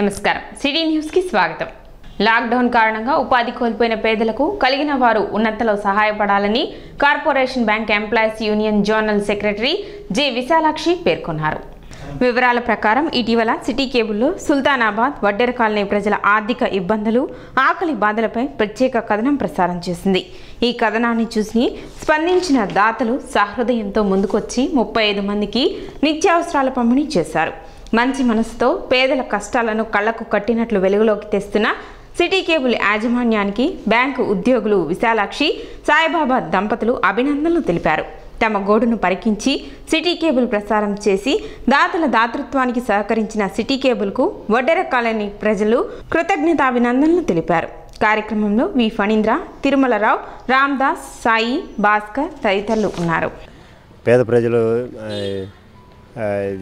నమస్కారం సిటీ న్యూస్కి స్వాగతం లాక్డౌన్ కారణంగా ఉపాధి కోల్పోయిన పేదలకు కలిగిన వారు ఉన్నంతలో సహాయపడాలని corporation bank employees union zonal secretary J Visalakshi పేర్కొన్నారు వివరాల ప్రకారం ఇటీవల సిటీ కేబుల్లో సుల్తానాబాద్ వడ్డెర కాలనీ ప్రజల ఆర్థిక ఇబ్బందులు ఆకలి బాధలపై ప్రత్యేక కథనం ప్రసారం చేసింది ఈ కథనాన్ని చూసి స్పందించిన దాతలు సహృదయంతో ముందుకొచ్చి ముప్పై ఐదు మందికి నిత్యావసరాల పంపిణీ చేశారు మంచి మనసుతో పేదల కష్టాలను కళ్లకు కట్టినట్లు వెలుగులోకి తెస్తున్న సిటీ కేబుల్ యాజమాన్యానికి బ్యాంకు ఉద్యోగులు విశాలాక్షి సాయిబాబా దంపతులు అభినందనలు తెలిపారు తమ గోడును పరికించి సిటీ కేబుల్ ప్రసారం చేసి దాతల దాతృత్వానికి సహకరించిన సిటీ కేబుల్కు వడ్డెర కాలనీ ప్రజలు కృతజ్ఞతాభినందనలు తెలిపారు కార్యక్రమంలో వి ఫణీంద్ర తిరుమలరావు రామ్దాస్ సాయి భాస్కర్ తదితరులు ఉన్నారు పేద ప్రజలు ఆ, ఆ,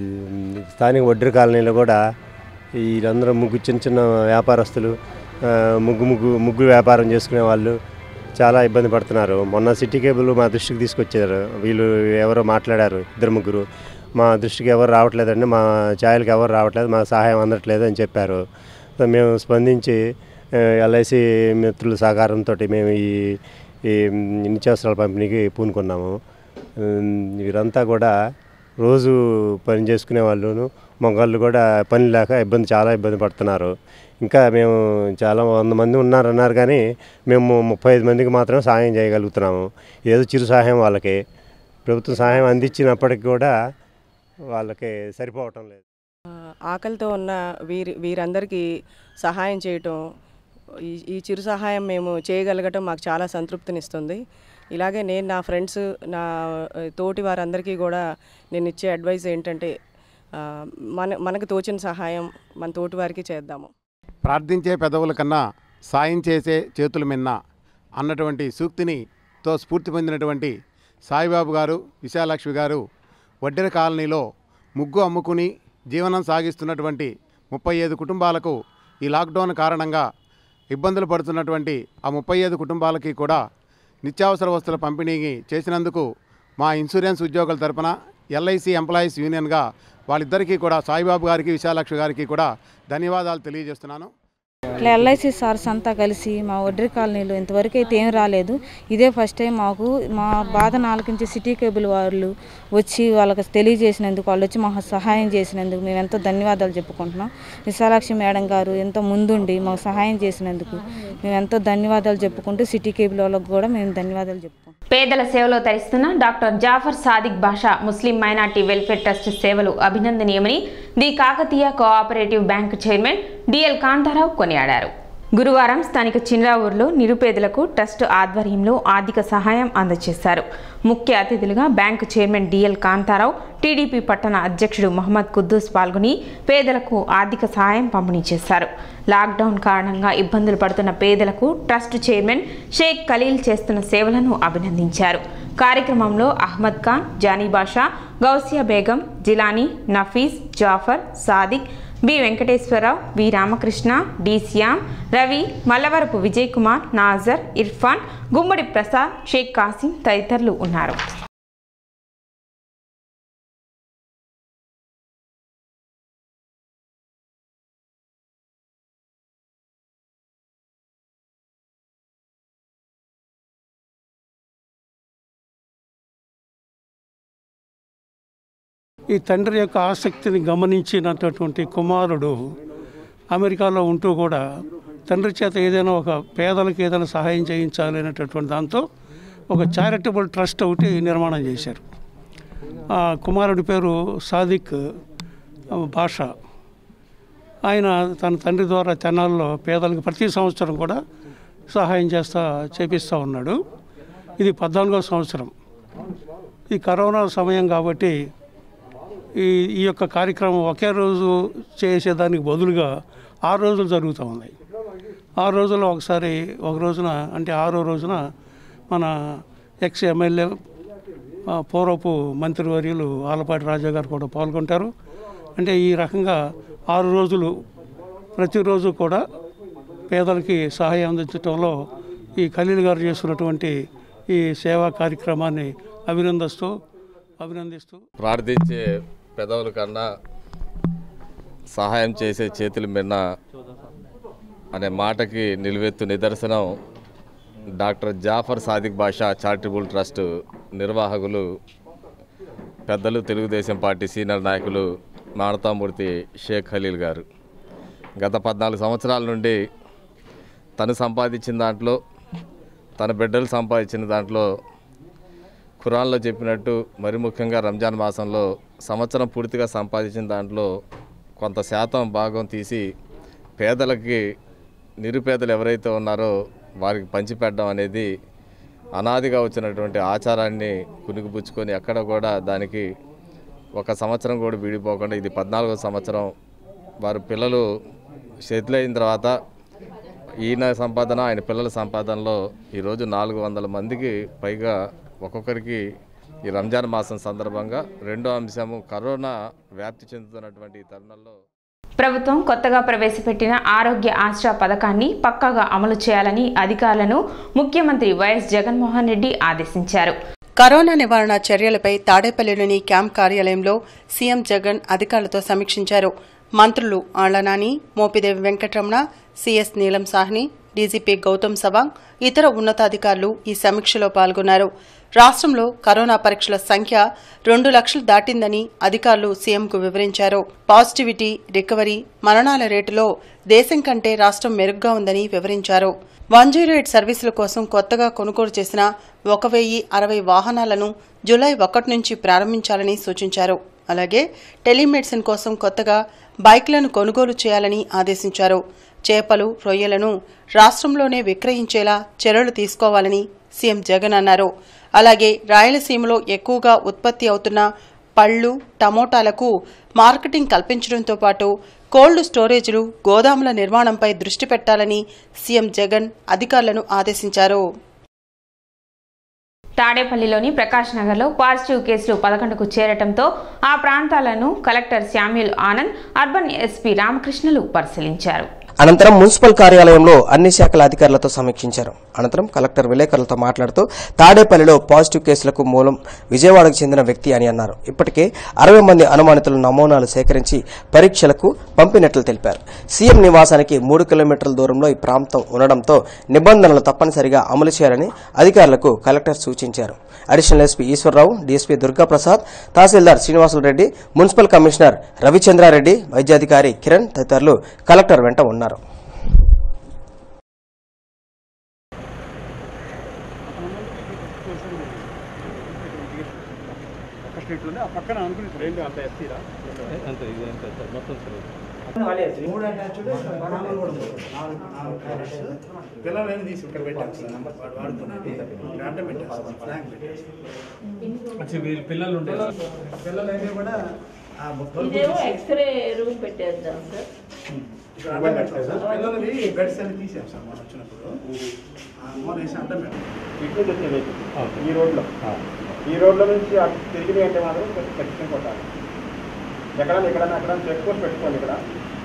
స్థానిక వడ్డీ కాలనీలో కూడా వీళ్ళందరూ ముగ్గు చిన్న చిన్న వ్యాపారస్తులు ఆ, ముగ్గు ముగ్గు ముగ్గు వ్యాపారం చేసుకునే వాళ్ళు చాలా ఇబ్బంది పడుతున్నారు మొన్న సిటీ కేబుల్ మా దృష్టికి తీసుకొచ్చారు వీళ్ళు ఎవరో మాట్లాడారు ఇద్దరు ముగ్గురు మా దృష్టికి ఎవరు రావట్లేదండి మా ఛాయలకు ఎవరు రావట్లేదు మా సహాయం అందట్లేదు అని చెప్పారు సో మేము స్పందించి ఎల్ఐసి మిత్రుల సహకారంతో మేము ఈ ఈ నిత్యావసరాల పంపిణీకి పూనుకున్నాము ఉమ్, వీరంతా కూడా రోజు పని చేసుకునే వాళ్ళును మగవాళ్ళు కూడా పని లేక ఇబ్బంది చాలా ఇబ్బంది పడుతున్నారు ఇంకా మేము చాలా వంద మంది ఉన్నారన్నారు కానీ మేము ముప్పై ఐదు మందికి మాత్రం సహాయం చేయగలుగుతున్నాము ఏదో చిరు సహాయం వాళ్ళకి ప్రభుత్వం సహాయం అందించినప్పటికి కూడా వాళ్ళకి సరిపోవటం లేదు ఆ, ఆకలితో ఉన్న వీరి వీరందరికీ సహాయం చేయటం ఈ ఈ చిరు సహాయం మేము చేయగలగటం మాకు చాలా సంతృప్తినిస్తుంది ఇలాగే నేను నా ఫ్రెండ్స్ నా ఆ, తోటి వారందరికీ కూడా నేను ఇచ్చే అడ్వైస్ ఏంటంటే ఆ, మన మనకు తోచిన సహాయం మన తోటి వారికి చేద్దాము ప్రార్థించే పెదవుల కన్నా సాయం చేసే చేతుల మిన్న అన్నటువంటి సూక్తిని తో స్ఫూర్తి పొందినటువంటి సాయిబాబు గారు విశాలక్ష్మి గారు వడ్డెర కాలనీలో ముగ్గు అమ్ముకుని జీవనం సాగిస్తున్నటువంటి ముప్పై ఐదు కుటుంబాలకు ఈ లాక్డౌన్ కారణంగా ఇబ్బందులు పడుతున్నటువంటి ఆ ముప్పై ఐదు కుటుంబాలకి కూడా నిత్యావసర వస్తువుల పంపిణీ చేసినందుకు మా ఇన్సూరెన్స్ ఉద్యోగుల తరపున ఎల్ఐసి ఎంప్లాయీస్ యూనియన్గా వాళ్ళిద్దరికీ కూడా సాయిబాబు గారికి విశాలాక్షి గారికి కూడా ధన్యవాదాలు తెలియజేస్తున్నాను ఇట్లా ఎల్ఐసి సార్స్ అంతా కలిసి మా వడ్రీ కాలనీలో ఇంతవరకు అయితే ఏం రాలేదు ఇదే ఫస్ట్ టైం మాకు మా బాధను ఆలకించే సిటీ కేబుల్ వాళ్ళు వచ్చి వాళ్ళకి తెలియజేసినందుకు వాళ్ళు వచ్చి మాకు సహాయం చేసినందుకు మేము ఎంతో ధన్యవాదాలు చెప్పుకుంటున్నాం విశాలాక్షి మేడం గారు ఎంతో ముందుండి మాకు సహాయం చేసినందుకు మేము ఎంతో ధన్యవాదాలు చెప్పుకుంటూ సిటీ కేబుల్ వాళ్ళకు కూడా మేము ధన్యవాదాలు చెప్పుకుంటాం పేదల సేవలో తరిస్తున్న doctor Jafar Sadiq Basha Muslim minority welfare trust సేవలు అభినందనీయమని the Kakatiya cooperative bank chairman DL Kantharao కొనియాడారు గురువారం స్థానిక చిన్రావూరులో నిరుపేదలకు ట్రస్ట్ ఆధ్వర్యంలో ఆర్థిక సహాయం అందజేశారు ముఖ్య అతిథులుగా bank chairman DL Kantharao TDP పట్టణ అధ్యక్షుడు మహమ్మద్ కుద్దూస్ పాల్గొని పేదలకు ఆర్థిక సహాయం పంపిణీ చేశారు లాక్డౌన్ కారణంగా ఇబ్బందులు పడుతున్న పేదలకు ట్రస్ట్ చైర్మన్ షేక్ ఖలీల్ చేస్తున్న సేవలను అభినందించారు కార్యక్రమంలో Ahmed Khan Jani Basha Gousia Begum Jilani Nafees Jafar Sadiq B Venkateswararao V Ramakrishna D Shyam Ravi Mallavarapu Vijay Kumar Nazar Irfan Gummadi Prasad Sheikh Kasim తదితరులు ఉన్నారు ఈ తండ్రి యొక్క ఆసక్తిని గమనించినటువంటి కుమారుడు అమెరికాలో ఉంటూ కూడా తండ్రి చేత ఏదైనా ఒక పేదలకు ఏదైనా సహాయం చేయించాలి అనేటటువంటి దాంతో ఒక చారిటబుల్ ట్రస్ట్ ఒకటి నిర్మాణం చేశారు ఆ కుమారుడి పేరు సాదిక్ భాష ఆయన తన తండ్రి ద్వారా తెనాల్లో పేదలకు ప్రతి సంవత్సరం కూడా సహాయం చేస్తా చేపిస్తూ ఉన్నాడు ఇది పద్నాలుగో సంవత్సరం ఈ కరోనా సమయం కాబట్టి ఈ ఈ యొక్క కార్యక్రమం ఒకే రోజు చేసేదానికి బదులుగా ఆరు రోజులు జరుగుతూ ఉన్నాయి ఆరు రోజుల్లో ఒకసారి ఒక రోజున అంటే ఆరో రోజున మన ఎక్స్ ఎమ్మెల్యే ఆ, పూర్వపు మంత్రివర్యులు ఆలపాటి రాజా గారు కూడా పాల్గొంటారు అంటే ఈ రకంగా ఆరు రోజులు ప్రతిరోజు కూడా పేదలకి సహాయం అందించడంలో ఈ ఖలీల్ గారు చేస్తున్నటువంటి ఈ సేవా కార్యక్రమాన్ని అభినందిస్తూ అభినందిస్తూ ప్రార్థించే పెదవుల కన్నా సహాయం చేసే చేతులు మిన్న అనే మాటకి నిలువెత్తు నిదర్శనం doctor Jafar Sadiq Basha charitable trust నిర్వాహకులు పెద్దలు తెలుగుదేశం పార్టీ సీనియర్ నాయకులు మానతామూర్తి షేక్ ఖలీల్ గారు గత పద్నాలుగు సంవత్సరాల నుండి తను సంపాదించిన దాంట్లో తన బిడ్డలు సంపాదించిన దాంట్లో ఖురాన్లో చెప్పినట్టు మరి ముఖ్యంగా రంజాన్ మాసంలో సంవత్సరం పూర్తిగా సంపాదించిన దాంట్లో కొంత శాతం భాగం తీసి పేదలకి నిరుపేదలు ఎవరైతే ఉన్నారో వారికి పంచిపెట్టడం అనేది అనాదిగా వచ్చినటువంటి ఆచారాన్ని కునిగిపుచ్చుకొని ఎక్కడ కూడా దానికి ఒక సంవత్సరం కూడా విడిపోకుండా ఇది పద్నాలుగో సంవత్సరం వారి పిల్లలు సెటిల్ అయిన తర్వాత ఈయన సంపాదన ఆయన పిల్లల సంపాదనలో ఈరోజు నాలుగు వందల మందికి పైగా ఒక్కొక్కరికి ఈ రంజాన్ మాసం సందర్భంగా రెండో అంశము కరోనా వ్యాప్తి చెందుతున్నటువంటి ఈ తరుణంలో ప్రభుత్వం కొత్తగా ప్రవేశపెట్టిన ఆరోగ్య ఆశ్రా పథకాన్ని పక్కాగా అమలు చేయాలని అధికారులను ముఖ్యమంత్రి వైఎస్ జగన్మోహన్ రెడ్డి ఆదేశించారు కరోనా నివారణ చర్యలపై తాడేపల్లిలోని క్యాంప్ కార్యాలయంలో సీఎం జగన్ అధికారులతో సమీక్షించారు మంత్రులు ఆళ్లనాని మోపిదేవి వెంకటరమణ సీఎస్ నీలం సాహ్ని డీజీపీ గౌతమ్ సవాంగ్ ఇతర ఉన్నతాధికారులు ఈ సమీక్షలో పాల్గొన్నారు రాష్ట్రంలో కరోనా పరీక్షల సంఖ్య రెండు లక్షలు దాటిందని అధికారులు సీఎంకు వివరించారు పాజిటివిటీ రికవరీ మరణాల రేటులో దేశం కంటే రాష్ట్రం మెరుగ్గా ఉందని వివరించారు వన్ జీరో ఎయిట్ సర్వీసుల కోసం కొత్తగా కొనుగోలు చేసిన ఒక వెయ్యి అరవై వాహనాలను జులై ఒకటి నుంచి ప్రారంభించాలని సూచించారు అలాగే టెలిమెడిసిన్ కోసం కొత్తగా బైక్లను కొనుగోలు చేయాలని ఆదేశించారు చేపలు రొయ్యలను రాష్ట్రంలోనే విక్రయించేలా చర్యలు తీసుకోవాలని సీఎం జగన్ అన్నారు అలాగే రాయలసీమలో ఎక్కువగా ఉత్పత్తి అవుతున్న పళ్ళు టమోటాలకు మార్కెటింగ్ కల్పించడంతో పాటు కోల్డ్ స్టోరేజ్లు గోదాముల నిర్మాణంపై దృష్టి పెట్టాలని సీఎం జగన్ అధికారులను ఆదేశించారు తాడేపల్లిలోని ప్రకాష్ నగర్లో పాజిటివ్ కేసులు పదకొండుకు చేరటంతో ఆ ప్రాంతాలను collector Samuel Anand urban SP రామకృష్ణలు పరిశీలించారు అనంతరం మున్సిపల్ కార్యాలయంలో అన్ని శాఖల అధికారులతో సమీక్షించారు అనంతరం కలెక్టర్ విలేకరులతో మాట్లాడుతూ తాడేపల్లిలో పాజిటివ్ కేసులకు మూలం విజయవాడకు చెందిన వ్యక్తి అని అన్నారు ఇప్పటికే అరవై మంది అనుమానితుల నమూనాలు సేకరించి పరీక్షలకు పంపినట్లు తెలిపారు సీఎం నివాసానికి మూడు కిలోమీటర్ల దూరంలో ఈ ప్రాంతం ఉండడంతో నిబంధనలు తప్పనిసరిగా అమలు చేయాలని అధికారులకు కలెక్టర్ సూచించారు additional SP Eswararao DSP Durgaprasad tahsildar Srinivasulareddy municipal commissioner Ravichandrareddy వైద్యాధికారి కిరణ్ తదితరులు కలెక్టర్ వెంట ఉన్నారు పిల్లలు తీసి ఇక్కడ పెట్టాం సార్ వాడు వాడుకునేది అడ్డం పెట్టాం సార్ ఫ్లాగ్ పెట్టాం వీళ్ళు పిల్లలు ఉంటే పిల్లలు అయితే కూడా ఆ బొక్కలు ఇదేమో ఎక్స్రే రూమ్ పెట్టేద్దాం సార్ ఇక్కడ అడ్డం పెట్టాం సార్ పిల్లలవి బెడ్స్ అన్ని తీసాం సార్ మనం వచ్చినప్పుడు ఆ మూల వేసి అడ్డం పెట్టాం ఇటు నుంచి వచ్చే వెహికల్ ఈ రోడ్లో ఈ రోడ్లో నుంచి అటు తిరిగి అంటే మాత్రం కొంచెం ఖచ్చితంగా కొట్టాలి ఎక్కడన్నా ఎక్కడన్నా ఎక్కడ చెక్ పోస్ట్ పెట్టుకోవాలి ఇక్కడ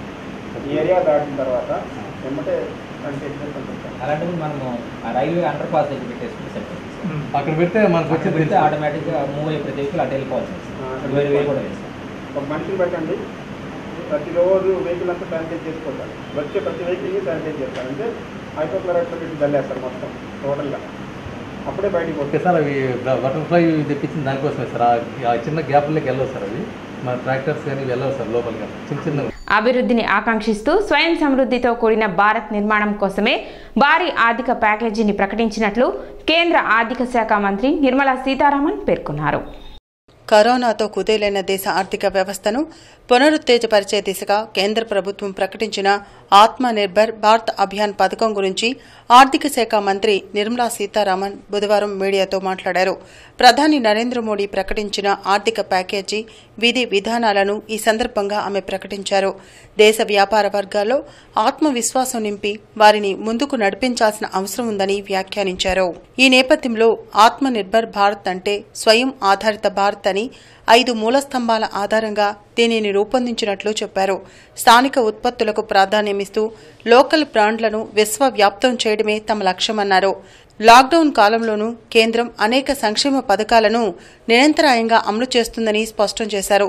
ఈ ఏరియా దాటిన తర్వాత వెంబటే అంటే అలాంటివి మనము ఆ రైల్వే అండర్ పాస్ దగ్గర పెట్టేసుకుంటే సరిపోతుంది సార్. అక్కడ పెడితే మనకు అక్కడ పెడితే ఆటోమేటిక్గా మూవ్ అయ్యే ప్రతి వెహికల్ అటు వెళ్ళిపోవచ్చు సార్ వేరే వే కూడా వేస్తాం ఒక మనిషిని పెట్టండి ప్రతిరోజు వెహికల్ అంతా శానిటైజ్ చేసుకోవాలి వచ్చే ప్రతి వెహికల్ని శానిటైజ్ చేస్తారు అంటే హైపోక్లరైట్లో పెట్టి జల్లేస్తారు మొత్తం టోటల్గా అప్పుడే బయటికి ఓకే పోతుంది సార్ అవి బటర్ఫ్లై తెప్పించిన దానికోసమే సార్ ఆ- ఆ చిన్న గ్యాప్లోకి వెళ్ళవు సార్ అవి మన ట్రాక్టర్స్ కానీ వెళ్ళవు సార్ లోపలికి చిన్న చిన్న అభివృద్ధిని ఆకాంక్షిస్తూ స్వయం సమృద్ధితో కూడిన భారత్ నిర్మాణం కోసమే భారీ ఆర్థిక ప్యాకేజీని ప్రకటించినట్లు కేంద్ర ఆర్థిక శాఖ మంత్రి నిర్మలా సీతారామన్ పేర్కొన్నారు కరోనాతో కుదేలైన దేశ ఆర్థిక వ్యవస్థను పునరుత్తేజపరిచే దిశగా కేంద్ర ప్రభుత్వం ప్రకటించిన ఆత్మ నిర్భర్ భారత్ అభియాన్ పథకం గురించి ఆర్థిక శాఖ మంత్రి నిర్మలా సీతారామన్ బుధవారం మీడియాతో మాట్లాడారు ప్రధాని నరేంద్ర మోడీ ప్రకటించిన ఆర్థిక ప్యాకేజీ విధి విధానాలను ఈ సందర్భంగా ఆమె ప్రకటించారు దేశ వ్యాపార వర్గాల్లో ఆత్మవిశ్వాసం నింపి వారిని ముందుకు నడిపించాల్సిన అవసరం ఉందని వ్యాఖ్యానించారు ఈ నేపథ్యంలో ఆత్మ నిర్భర్ భారత్ అంటే స్వయం ఆధారిత భారత్ అని ఐదు మూలస్తంభాల ఆధారంగా దీనిని రూపొందించినట్లు చెప్పారు స్థానిక ఉత్పత్తులకు ప్రాధాన్యమిస్తూ లోకల్ బ్రాండ్లను విశ్వవ్యాప్తం చేయడమే తమ లక్ష్యమన్నారు లాక్డౌన్ కాలంలోనూ కేంద్రం అనేక సంక్షేమ పథకాలను నిరంతరాయంగా అమలు చేస్తుందని స్పష్టం చేశారు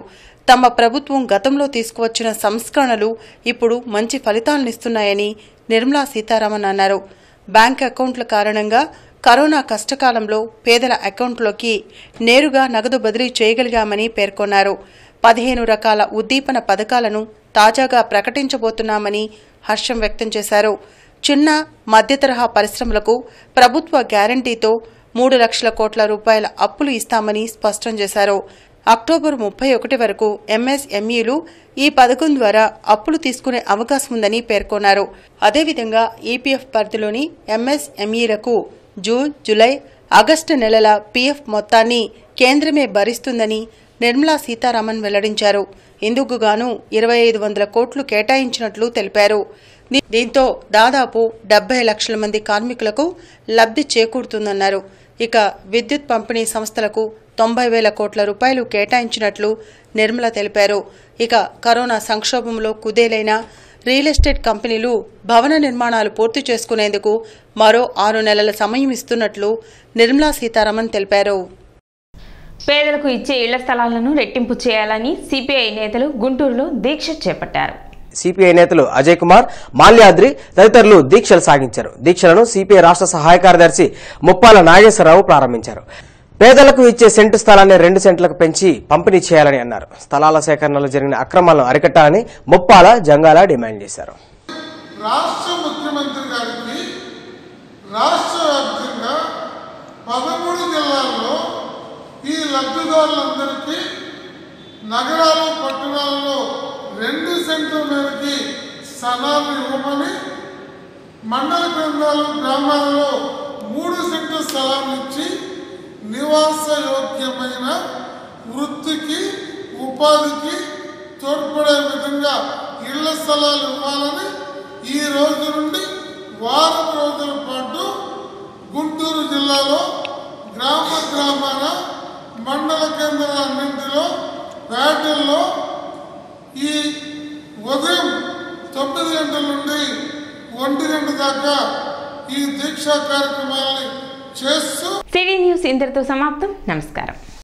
తమ ప్రభుత్వం గతంలో తీసుకువచ్చిన సంస్కరణలు ఇప్పుడు మంచి ఫలితాలనిస్తున్నాయని నిర్మలా సీతారామన్ అన్నారు బ్యాంక్ అకౌంట్ల కారణంగా కరోనా కష్టకాలంలో పేదల అకౌంట్లోకి నేరుగా నగదు బదిలీ చేయగలిగామని పేర్కొన్నారు పదిహేను రకాల ఉద్దీపన పథకాలను తాజాగా ప్రకటించబోతున్నామని హర్షం వ్యక్తం చేశారు చిన్న మధ్యతరహా పరిశ్రమలకు ప్రభుత్వ గ్యారంటీతో మూడు లక్షల కోట్ల రూపాయల అప్పులు ఇస్తామని స్పష్టం చేశారు అక్టోబర్ ముప్పై ఒకటి వరకు ఎంఎస్ఎంఈలు ఈ పథకం ద్వారా అప్పులు తీసుకునే అవకాశం ఉందని పేర్కొన్నారు అదేవిధంగా ఈపీఎఫ్ పరిధిలోని ఎంఎస్ఎంఈలకు జూన్ జూలై ఆగస్టు నెలల పీఎఫ్ మొత్తాన్ని కేంద్రమే భరిస్తుందని నిర్మలా సీతారామన్ వెల్లడించారు ఇందుకు గాను ఇరవై ఐదు వందల కోట్లు కేటాయించినట్లు తెలిపారు దీ- దీంతో దాదాపు డెబ్బై లక్షల మంది కార్మికులకు లబ్ధి చేకూరుతుందన్నారు ఇక విద్యుత్ పంపిణీ సంస్థలకు తొంభై వేల కోట్ల రూపాయలు కేటాయించినట్లు నిర్మల తెలిపారు ఇక కరోనా సంక్షోభంలో కుదేలైన రియల్ ఎస్టేట్ కంపెనీలు భవన నిర్మాణాలు పూర్తి చేసుకునేందుకు మరో ఆరు నెలల సమయం ఇస్తున్నట్లు నిర్మలా సీతారామన్ తెలిపారు పేదలకు ఇచ్చే ఇళ్ల స్థలాలను రెట్టింపు చేయాలని సిపిఐ నేతలు గుంటూరులో దీక్ష చేపట్టారు సిపిఐ నేతలు అజయ్ కుమార్ మాల్యాద్రి తదితరులు దీక్షలు సాగించారు దీక్షలను సిపిఐ రాష్ట్ర సహాయ కార్యదర్శి ముప్పాల నాగేశ్వరరావు ప్రారంభించారు పేదలకు ఇచ్చే సెంటు స్థలాన్ని రెండు సెంట్లకు పెంచి పంపిణీ చేయాలని అన్నారు స్థలాల సేకరణలో జరిగిన అక్రమాలను అరికట్టాలని ముప్పాల జంగాల డిమాండ్ చేశారు రాష్ట్ర ముఖ్యమంత్రి గారికి రాష్ట్ర వ్యాప్తంగా పదమూడు జిల్లాల్లో ఈ లబ్ధిదారులందరికీ నగరాలు పట్టణాల్లో రెండు సెంట్ల మేరకి స్థలాలు ఇవ్వమని మండల కేంద్రాలు గ్రామాలలో మూడు సెంట్ల స్థలాన్ని ఇచ్చి నివాస యోగ్యమైన వృత్తికి ఉపాధికి తోడ్పడే విధంగా ఇళ్ల స్థలాలు ఇవ్వాలని ఈ రోజు నుండి వారం రోజుల పాటు గుంటూరు జిల్లాలో గ్రామ గ్రామాన మండల కేంద్రాలన్నింటిలో పేటల్లో ఈ ఉదయం తొమ్మిది గంటల నుండి ఒంటి గంట దాకా ఈ దీక్షా కార్యక్రమాలని చేస్తూ సిటీ న్యూస్ ఇంతటితో సమాప్తం నమస్కారం